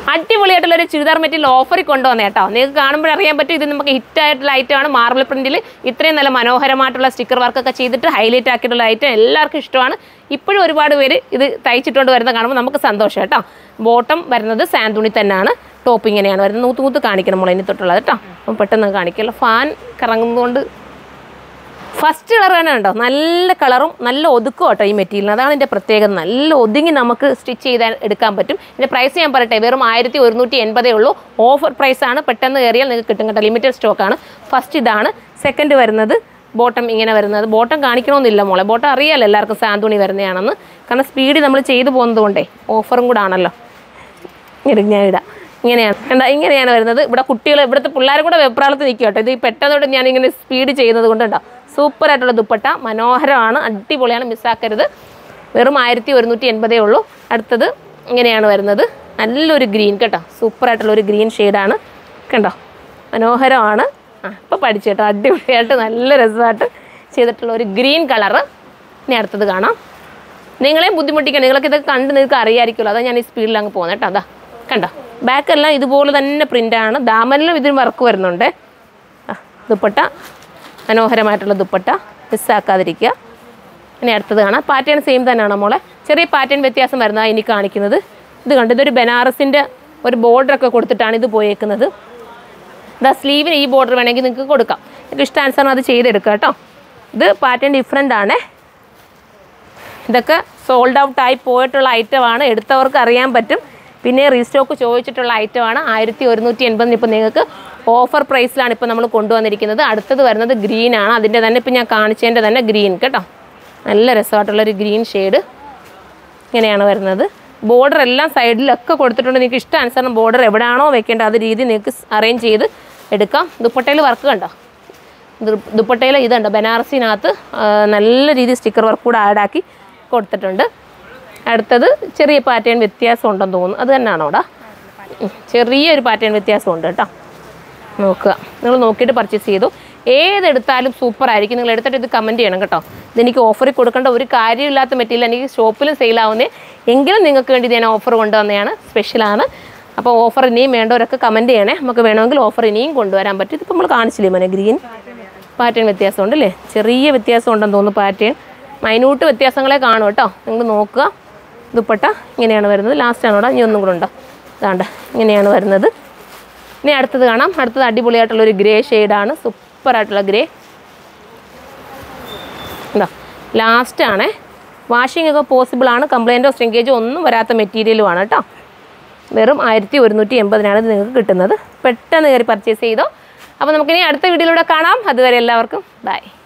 അടിപൊളിയായിട്ടുള്ള ഒരു ചുരിദാർ മെറ്റീരിയൽ ഓഫറിൽ കൊണ്ടുവന്നേ കേട്ടോ നിങ്ങൾക്ക് കാണുമ്പോൾ അറിയാൻ പറ്റും ഇത് നമുക്ക് ഹിറ്റ് ആയിട്ടുള്ള ഐറ്റമാണ് മാർബിൾ പ്രിന്റിൽ ഇത്രയും നല്ല മനോഹരമായിട്ടുള്ള സ്റ്റിക്കർ വർക്കൊക്കെ ചെയ്തിട്ട് ഹൈലൈറ്റ് ആക്കിയിട്ടുള്ള ഐറ്റം എല്ലാവർക്കും ഇഷ്ടമാണ് ഇപ്പോഴും ഒരുപാട് പേര് ഇത് തയ്ച്ചിട്ടുകൊണ്ട് വരുന്ന കാണുമ്പോൾ നമുക്ക് സന്തോഷം കേട്ടോ ബോട്ടം വരുന്നത് സാന്തുണി തന്നെയാണ് ടോപ്പ് ഇങ്ങനെയാണ് വരുന്നത് നൂത്ത് നൂത്ത് കാണിക്കണം മുളയിന് തൊട്ടുള്ളത് കേട്ടോ അപ്പം പെട്ടെന്ന് കാണിക്കല്ലോ ഫാൻ കറങ്ങുന്നതുകൊണ്ട് ഫസ്റ്റ് കളർ തന്നെ ഉണ്ടോ നല്ല കളറും നല്ല ഒതുക്കും കേട്ടോ ഈ മെറ്റീരിയൽ അതാണ് ഇതിൻ്റെ പ്രത്യേകത നല്ല ഒതുങ്ങി നമുക്ക് സ്റ്റിച്ച് ചെയ്ത് എടുക്കാൻ പറ്റും ഇതിൻ്റെ പ്രൈസ് ഞാൻ പറയട്ടെ വെറും ആയിരത്തി ഒരുന്നൂറ്റി എൺപതേ ഉള്ളൂ ഓഫർ പ്രൈസാണ് പെട്ടെന്ന് കയറിയാൽ നിങ്ങൾക്ക് കിട്ടും കേട്ടോ ലിമിറ്റഡ് സ്റ്റോക്കാണ് ഫസ്റ്റ് ഇതാണ് സെക്കൻഡ് വരുന്നത് ബോട്ടം ഇങ്ങനെ വരുന്നത് ബോട്ടം കാണിക്കണമെന്നില്ല മോളെ ബോട്ടം അറിയാലോ എല്ലാവർക്കും സാന്തുണി വരുന്നതാണെന്ന് കാരണം സ്പീഡ് നമ്മൾ ചെയ്തു പോകുന്നത് കൊണ്ടേ ഓഫറും കൂടെ ആണല്ലോ ഇങ്ങനെ ഞാൻ ഇടാം ഇങ്ങനെയാണ് കണ്ട ഇങ്ങനെയാണ് വരുന്നത് ഇവിടെ കുട്ടികൾ ഇവിടുത്തെ പിള്ളേരും കൂടെ വെപ്രാളത്ത് നിൽക്കും കേട്ടോ ഇത് ഈ പെട്ടെന്നോട്ട് ഞാൻ ഇങ്ങനെ സ്പീഡ് ചെയ്യുന്നത് കൊണ്ട് കേട്ടോ സൂപ്പറായിട്ടുള്ള ദുപ്പട്ട മനോഹരമാണ് അടിപൊളിയാണ് മിസ്സാക്കരുത് വെറും ആയിരത്തി ഒരുന്നൂറ്റി എൺപതേ ഉള്ളൂ അടുത്തത് ഇങ്ങനെയാണ് വരുന്നത് നല്ലൊരു ഗ്രീൻ കേട്ടോ സൂപ്പറായിട്ടുള്ള ഒരു ഗ്രീൻ ഷെയ്ഡാണ് കണ്ടോ മനോഹരമാണ് ആ ഇപ്പോൾ പഠിച്ചു കേട്ടോ അടിപൊളിയായിട്ട് നല്ല രസമായിട്ട് ചെയ്തിട്ടുള്ള ഒരു ഗ്രീൻ കളറ് ഇനി അടുത്തത് കാണാം നിങ്ങളെയും ബുദ്ധിമുട്ടിക്കണം നിങ്ങളൊക്കെ ഇതൊക്കെ കണ്ട് നിങ്ങൾക്ക് അറിയാമായിരിക്കുമല്ലോ അതാ ഞാൻ ഈ സ്പീഡിൽ അങ്ങ് പോകുന്നത് കേട്ടോ അതാ കണ്ടോ ബാക്കെല്ലാം ഇതുപോലെ തന്നെ പ്രിൻ്റാണ് ദാമനിലും ഇതിന് വർക്ക് വരുന്നുണ്ട് ആ ദുപ്പട്ട മനോഹരമായിട്ടുള്ള ദുപ്പട്ട മിസ്സാക്കാതിരിക്കുക ഇനി അടുത്തത് കാണാം പാറ്റേൺ സെയിം തന്നെയാണോ മോളെ ചെറിയ പാറ്റേൺ വ്യത്യാസം വരുന്നതാണ് ഇനി കാണിക്കുന്നത് ഇത് കണ്ടു ഇതൊരു ബനാറസിൻ്റെ ഒരു ബോർഡറൊക്കെ കൊടുത്തിട്ടാണ് ഇത് പോയേക്കുന്നത് ഇതാ സ്ലീവിന് ഈ ബോർഡർ വേണമെങ്കിൽ നിങ്ങൾക്ക് കൊടുക്കാം നിങ്ങൾക്ക് ഇഷ്ടാനുസരണം അത് ചെയ്തെടുക്കാം കേട്ടോ ഇത് പാറ്റേൺ ഡിഫറെൻ്റ് ആണേ ഇതൊക്കെ സോൾഡ് ഔട്ട് ആയി പോയിട്ടുള്ള ഐറ്റമാണ് എടുത്തവർക്ക് അറിയാൻ പറ്റും പിന്നെ റീസ്റ്റോക്ക് ചോദിച്ചിട്ടുള്ള ഐറ്റമാണ് ആയിരത്തി ഒരുന്നൂറ്റി എൺപതിന് ഇപ്പോൾ നിങ്ങൾക്ക് ഓഫർ പ്രൈസിലാണ് ഇപ്പോൾ നമ്മൾ കൊണ്ടുവന്നിരിക്കുന്നത് അടുത്തത് വരുന്നത് ഗ്രീൻ ആണ് അതിൻ്റെ തന്നെ ഇപ്പം ഞാൻ കാണിച്ചതിൻ്റെ തന്നെ ഗ്രീൻ കേട്ടോ നല്ല രസമായിട്ടുള്ളൊരു ഗ്രീൻ ഷെയ്ഡ് ഇങ്ങനെയാണ് വരുന്നത് ബോർഡർ എല്ലാം സൈഡിലൊക്കെ കൊടുത്തിട്ടുണ്ട് നിങ്ങൾക്ക് ഇഷ്ടാനുസരണം ബോർഡർ എവിടെയാണോ വെക്കേണ്ടത് അത് രീതി നിങ്ങൾക്ക് അറേഞ്ച് ചെയ്ത് എടുക്കാം ദുപ്പട്ടയിൽ വർക്ക് കണ്ടോ ദുപ്പട്ടയിൽ ഇതുണ്ട് ബനാറസിനകത്ത് ആ, നല്ല രീതിയിൽ സ്റ്റിക്കർ വർക്ക് കൂടെ ആഡാക്കി കൊടുത്തിട്ടുണ്ട് അടുത്തത് ചെറിയ പാറ്റേൺ വ്യത്യാസം ഉണ്ടെന്ന് തോന്നുന്നു അത് തന്നെയാണോ അവിടെ ഉം, ചെറിയൊരു പാറ്റേൺ വ്യത്യാസം ഉണ്ട് കേട്ടോ നോക്കുക നിങ്ങൾ നോക്കിയിട്ട് പർച്ചേസ് ചെയ്തു ഏതെടുത്താലും സൂപ്പർ ആയിരിക്കും നിങ്ങൾ എടുത്തിട്ട് ഇത് കമൻറ്റ് ചെയ്യണം കേട്ടോ ഇതെനിക്ക് ഓഫറിൽ കൊടുക്കേണ്ട ഒരു കാര്യമില്ലാത്ത മെറ്റീരിയൽ എനിക്ക് ഷോപ്പിലും സെയിലാവുന്നേ എങ്കിലും നിങ്ങൾക്ക് വേണ്ടി ഞാൻ ഓഫർ കൊണ്ടുവന്നതാണ് സ്പെഷ്യലാണ് അപ്പോൾ ഓഫർ ഇനിയും വേണ്ടവരൊക്കെ കമൻറ്റ് ചെയ്യണേ നമുക്ക് വേണമെങ്കിൽ ഓഫർ ഇനിയും കൊണ്ടുവരാൻ പറ്റും ഇതിപ്പോൾ നമ്മൾ കാണിച്ചില്ലേ മോനെ ഗ്രീൻ പാറ്റേൺ വ്യത്യാസമുണ്ട് അല്ലേ ചെറിയ വ്യത്യാസം ഉണ്ടെന്ന് തോന്നുന്നു പാറ്റേൺ മൈന്യൂട്ട് വ്യത്യാസങ്ങളെ കാണും കേട്ടോ നിങ്ങൾ നോക്കുക ദുപ്പട്ട ഇങ്ങനെയാണ് വരുന്നത് ലാസ്റ്റാണ് ഇവിടെ ഇനി ഒന്നും കൂടെ ഉണ്ടോ ഇതാണ്ട് ഇങ്ങനെയാണ് വരുന്നത് ഇനി അടുത്തത് കാണാം അടുത്തത് അടിപൊളിയായിട്ടുള്ളൊരു ഗ്രേ ഷെയ്ഡാണ് സൂപ്പറായിട്ടുള്ള ഗ്രേ എന്താ ലാസ്റ്റാണ് വാഷിംഗ് ഒക്കെ പോസിബിൾ ആണ് കംപ്ലൈൻറ്റോ സ്ട്രിങ്കേജോ ഒന്നും വരാത്ത മെറ്റീരിയലുമാണ് കേട്ടോ വെറും ആയിരത്തി ഒരുന്നൂറ്റി എൺപതിനാണ് ഇത് നിങ്ങൾക്ക് കിട്ടുന്നത് പെട്ടെന്ന് കയറി പർച്ചേസ് ചെയ്തോ അപ്പോൾ നമുക്കിനി അടുത്ത വീഡിയോയിലൂടെ കാണാം അതുവരെ എല്ലാവർക്കും ബൈ